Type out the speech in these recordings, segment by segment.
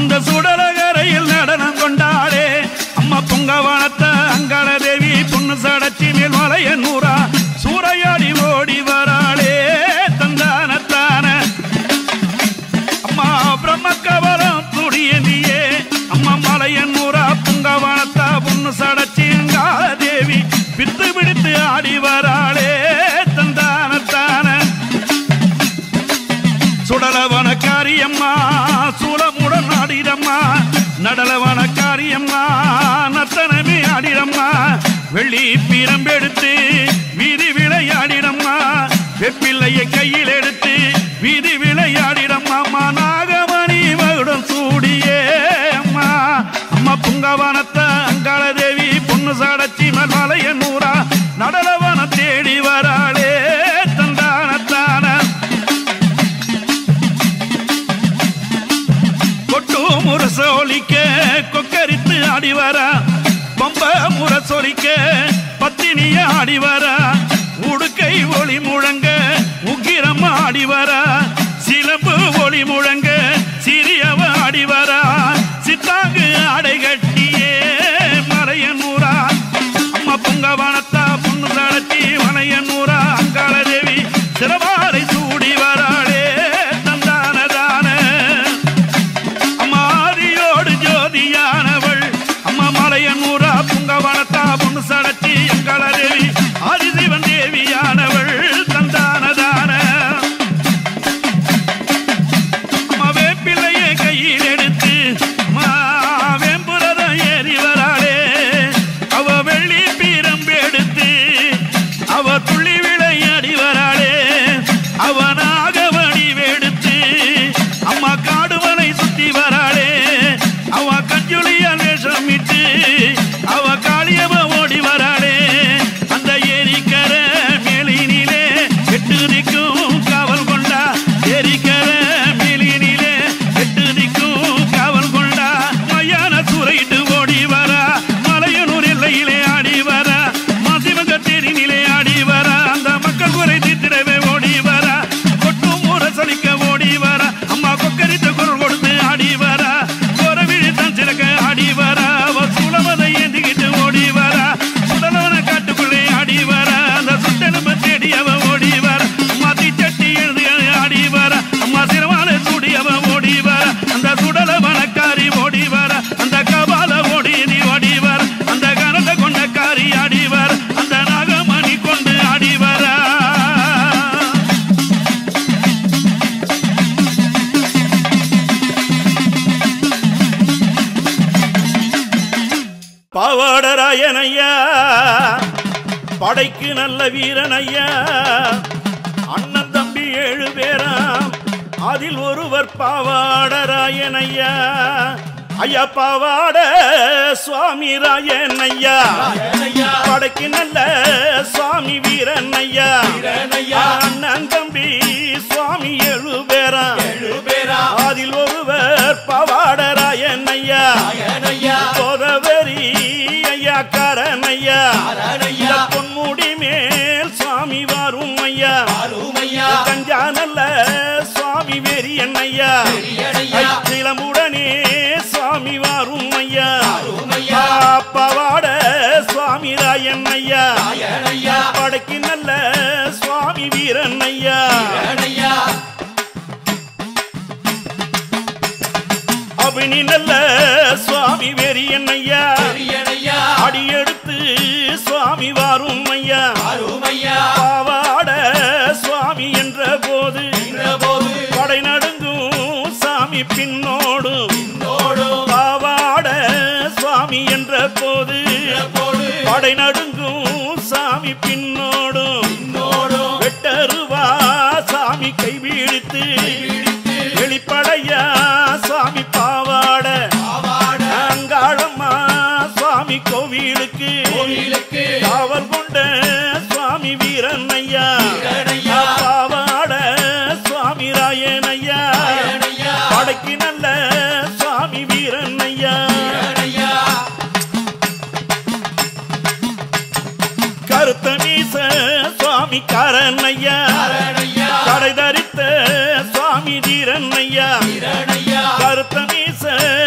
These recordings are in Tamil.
அந்த சுடலகரையில் நடனம் கொண்டாடே அம்மா பொங்கவனத்த அங்காள தேவி பொண்ணு சடச்சி மேல் மலைய நூறா சூறையாடி ஓடி வராளே தந்தானத்தான அம்மா பிரம்மக்கவரம் துடியந்தியே அம்மா மலையன் நூறா பொங்கவனத்தா பொண்ணு சடச்சி அங்காள தேவி பித்து பிடித்து ஆடி வராளே தந்தானத்தான சுடலவன காரியம்மா சூலமுடன் ஆடிடம்மா நடலவன காரியம்மா நத்தனமே ஆடிடம்மா வெள்ளி பீரம்பெடுத்து வீதி விளையாடிடம்மா வெப்பிள்ளையை கையில் எடுத்து வீதி விளையாடிடம்மா அம்மா நாகமணி மகுடம் சூடியே அம்மா அம்மா புங்கவனத்த அங்காள தேவி பொண்ணு சாடச்சி மலைய நூறா நடலவன தேடி வராளே தந்தானத்தான கொட்டு முரசொலிக்க கொக்கரித்து ஆடி வரா பம்ப முரசொலிக்க பத்தினிய ஆடி வரா உடுக்கை ஒளி முழங்க உக்கிரம் ஆடி வரா சிலம்பு ஒளி முழங்க சிறியவ ஆடி வரா சித்தாங்கு ஆடை கட்டியே மலையனூரா அம்மா பொங்கவனத்தா பொண்ணு தளச்சி வனையனூரா அங்காள தேவி சிறவாரை சூடி வராளே தந்தானதான அம்மாதியோடு ஜோதியானவள் அம்மா மலையனூரா புங்கவனத்தா பொண்ணு சடச்சி எங்களதேவி ஆதிசிவன் தேவியானவள் தந்தானதான அம்மா வேப்பிள்ளையை கையில் எடுத்து அம்மா வேம்புரதம் ஏறி வராளே அவ வெள்ளி பீரம்பு எடுத்து அவ துள்ளி விளையாடி வராளே அவனாக வடிவெடுத்து அம்மா காடுவனை சுத்தி வராளே அவ கஞ்சுளிய வேஷமிட்டு அவ காளியவ ஓடி வராளே அந்த ஏரிக்கர மேலினிலே எட்டு திக்கும் காவல் கொண்டா ஏரிக்கர மேலினிலே எட்டு திக்கும் காவல் கொண்டா மையான சூறையிட்டு ஓடி வரா மலையனூர் எல்லையிலே ஆடி வரா மசிவக தேரினிலே ஆடி வரா அந்த மக்கள் குறை தீர்த்திடவே ஓடி வரா கொட்டும் முரசலிக்க ஓடி வரா அம்மா கொக்கரித்த குரல் கொடுத்து ஆடி வரா கோரவிழி தான் சிறக்க ஆடி வரா அவ சுளவதை ஏந்திக்கிட்டு ஓடி வரா சுடலவன காட்டுக்குள்ளே ஆடி வரா அந்த சுட்டெலும்பு தேடி அவ ஓடி வரா அம்மா தீச்சட்டி எழுதி ஆடி வரா அம்மா சிரவான சூடி அவ ஓடி வரா அந்த சுடலவனக்காரி ஓடி வரா அந்த கபால ஓடி நீ ஓடி வரா அந்த கரண்ட கொண்ட காரி ஆடி வரா அந்த நாகமணி கொண்டு ஆடி வரா பாவாடராயன் ஐயா படைக்கு நல்ல வீரன் ஐயா அண்ணன் தம்பி ஏழு பேராம் அதில் ஒருவர் பாவாடராயன் ஐயா ஐயா பாவாட சுவாமி ராயன் ஐயா படைக்கு நல்ல சுவாமி வீரன் ஐயா அண்ணன் தம்பி சுவாமி ஏழு பேராம் அதில் ஒருவர் பவாடராயன் ஐயா கோதவரி ஐயா கரண் ஐயா இந்த பொன்முடி மேல் சுவாமி வரும் ஐயா கஞ்சா நல்ல சுவாமி வெறியன் ஐயா சிலமுடனே சுவாமி வரும் ஐயா பவாட சுவாமி ராயன் ஐயா படைக்கு நல்ல சுவாமி வீரன் ஐயா அபினி நல்ல சுவாமி வெறியன் ஐயா அடியெடுத்து சுவாமி வாரும் ஐயா பாவாட சுவாமி என்ற போது படை நடுங்கும் சாமி பின்னோடும் பாவாட சுவாமி என்ற போது படை நடுங்கும் சாமி பின்னோடும் வெட்டருவா சாமி கைவிழித்து வெளிப்படையா சாமி பாவாட அங்காளம்மா சுவாமி கோவிலுக்கு காவல் கொண்ட சுவாமி வீரன் ஐயா பாவாட சுவாமி ராயன் ஐயா படைக்கு நல்ல சுவாமி வீரன் ஐயா கருத்த மீச சுவாமி காரன் ஐயா கடை தரித்த சுவாமி தீரன் ஐயா கருத்த மீச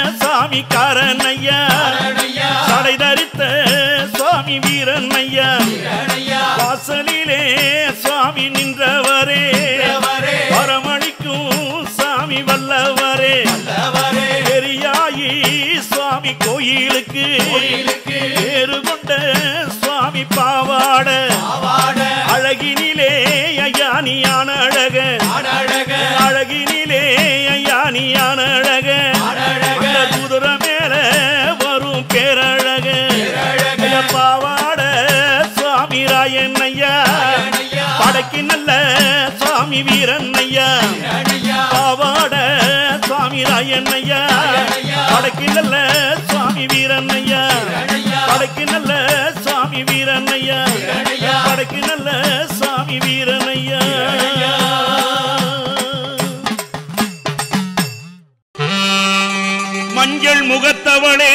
சாமி காரன் ஐயா சடை தரித்த சுவாமி வீரன் ஐயா வாசலிலே சுவாமி நின்றவரே வரமணிக்கும் சாமி வல்லவரே பெரியாயி சுவாமி கோயிலுக்கு பேரு கொண்ட சுவாமி பாவாட அழகினிலே ஐயானியான அழக அழகினிலே ஐயானியான அழக அந்த குதிரை மேல வரும் பேரழக ஐயா, பாவாட சுவாமி ராயன் ஐயா படைக்கு நல்ல சுவாமி வீரன் ஐயா பாவாட சுவாமி ராயன் ஐயா படைக்கு நல்ல சுவாமி வீரன் ஐயா படைக்கு நல்ல சுவாமி வீரன் ஐயா படைக்கு நல்ல சுவாமி வீரன் ஐயா மஞ்சள் முகத்தவளே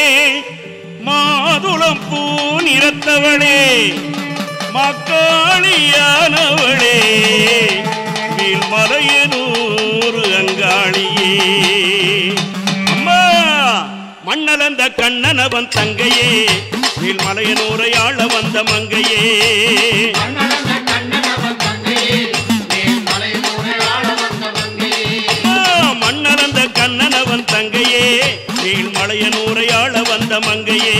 மாதுளம் பூ நிறத்தவளே மக்காளியானவளே வீழ்மலையனூர் அங்காளியே அம்மா மண்ணலந்த கண்ணனவன் தங்கையே வீழ்மலையனூரை ஆள வந்த மங்கையே அம்மா, மண்ணலந்த கண்ணனவன் தங்கையே வீழ்மலையனூரை ஆள வந்த மங்கையே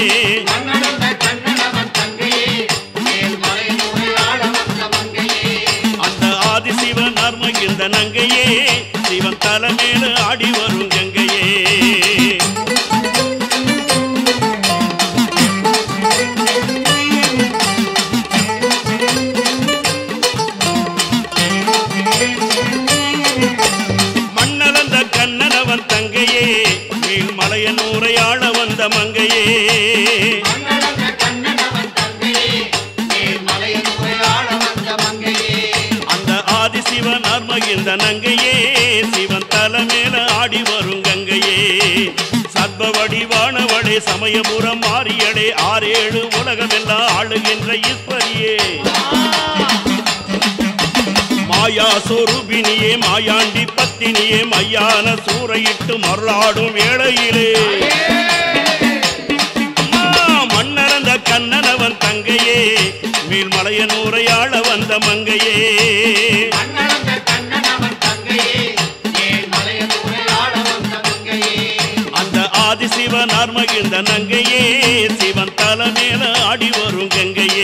அந்த ஆதிசிவன் அருமகிந்த நங்கையே சிவன் தலைமேல ஆடி வரும் கங்கையே மண்ணலந்த கண்ணனவன் தங்கையே மேல்மலையனூரை ஆள வந்த மங்கையே அந்த ஆதிசிவன் அருமகிந்த நங்கையே சிவன் தலைமேல ஆடி வரும் கங்கையே சர்வ வடிவானவளே சமயபுரம் மாறியடே ஆறேழு உலகமெல்லாம் ஆளுகின்ற ஈஸ்வரியே மாயா சொரூபினியே மாயாண்டி பத்தினியே மையான சூறையிட்டு மருளாடும் வேளையிலே அம்மா, மன்னரந்த கண்ணனவன் தங்கையே மேல்மலையனூரை ஆள வந்த மங்கையே அந்த ஆதிசிவன் ஆர்மகிழ்ந்த நங்கையே சிவன் தலைமேல ஆடி வரும் கங்கையே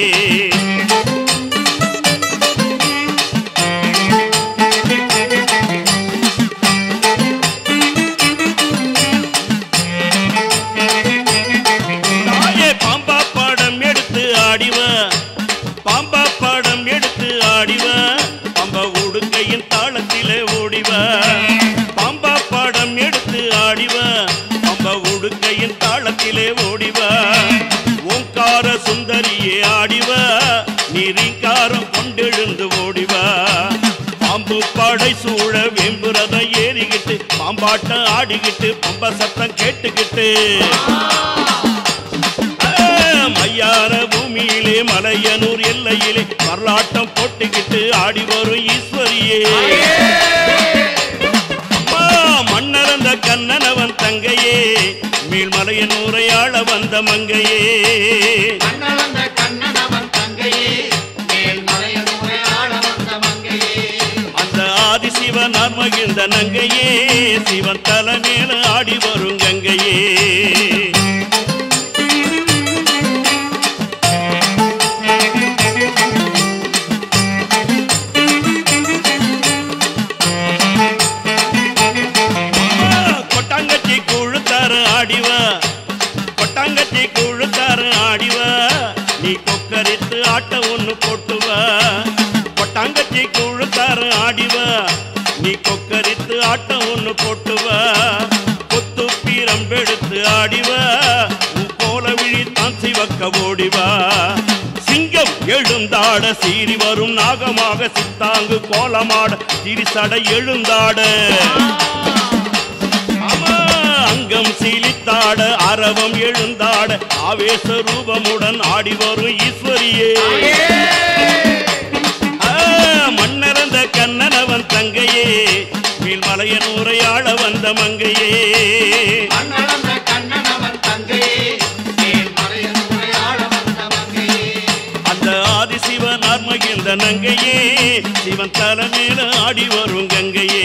தாயே பாம்பா படம் எடுத்து ஆடிவ பாம்பா படம் எடுத்து ஆடிவ பம்ப உடுக்கையின் தாளத்திலே ஓடிவ பாம்பா படம் எடுத்து ஆடிவ பம்ப உடுக்கையின் தாளத்திலே ஓடிவ ஓங்கார சுந்தரியே ஆடிவ நீரிங்காரம் கொண்டெழுந்து ஓடிவ பாம்பு படை சூழ வெம்புரதம் ஏறிக்கிட்டு பாம்பாட்டம் ஆடிக்கிட்டு பம்ப சத்தம் கேட்டுக்கிட்டு மையான பூமியிலே மலையனூர் எல்லையிலே வரலாட்டம் போட்டுக்கிட்டு ஆடி வரும் ஈஸ்வரியே அம்மா மன்னரந்த கண்ணனவன் தங்கையே மேல்மலையனூரை ஆள வந்த மங்கையே அந்த ஆதிசிவன் மகிழ்ந்த நங்கையே சிவன் தலைமேல ஆடி வரும் கங்கையே கொட்டாங்கச்சி குழுத்தார ஆடிவ கொட்டாங்கச்சி குழுத்தார ஆடிவ நீ கொக்கரித்து ஆட்ட ஒண்ணு போட்டுவ கொட்டாங்கச்சி குழுத்தார ஆடிவ நீ கொக்கரித்து ஆட்ட ஒண்ணு போட்டுவ கொத்து பீரம்பெடுத்து ஆடிவ உன் கோல விழி தான் சிவக்க ஓடிவா சிங்கம் எழுந்தாட சீறி வரும் நாகமாக சித்தாங்கு கோலமாட திரிசட எழுந்தாட ஆமா, அங்கம் சீலித்தாட அரவம் எழுந்தாட ஆவேச ரூபமுடன் ஆடி வரும் ஈஸ்வரியே ஆ, மன்னரந்த கண்ணனவன் தங்கையே மேல்மலையன் உரையாட வந்த மங்கையே அந்த ஆதிசிவன் ஆர்மகிழ்ந்த நங்கையே சிவன் தலைமையில ஆடி வரும் கங்கையே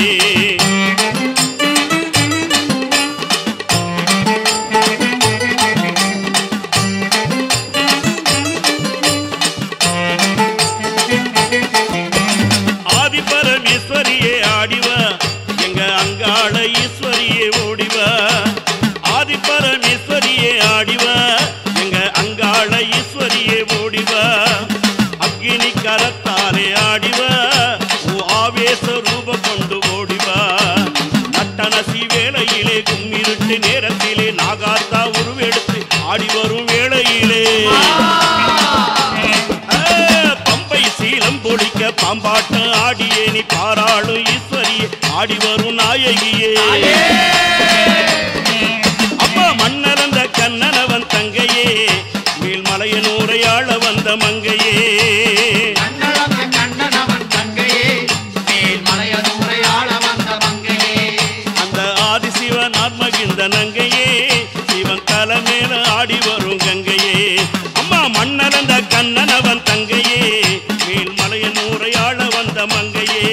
ஆதி பரமேஸ்வரியே ஆடிவா எங்க அங்காள ஈஸ்வரியே ஓடிவா ஆதி பரமேஸ்வரியே ஆடிவா எங்க அங்காள ஈஸ்வரியே ஓடிவா அக்கினி கரத்தாலே ஆடிவா ஓ ஆவேச ரூப கொண்டு ஓடிவா நட்டனசி வேளையிலே கும்மிருட்டு நேரத்திலே நாகாத்தா உருவெடுத்து ஆடி வரும் வேளையிலே ஆ, பம்பை சீலம் பொழிக்க பாம்பாட்ட ஆடியே நீ பாராளும் ஈஸ்வரியே ஆடி வரும் நாயகியே அம்மா மன்னரந்த கண்ணனவன் தங்கையே மேல்மலையனூரையாள வந்த மங்கையே கண்ணளந்த கண்ணனவன் தங்கையே மேல்மலையனூரை ஆள வந்த மங்கையே அந்த ஆதிசிவன் ஆத்மகிந்த நங்கையே சிவன் தலை மேல ஆடி வரும் கங்கையே அம்மா மன்னரந்த கண்ணனவன் தங்கையே மேல்மலையனூரையாள வந்த மங்கையே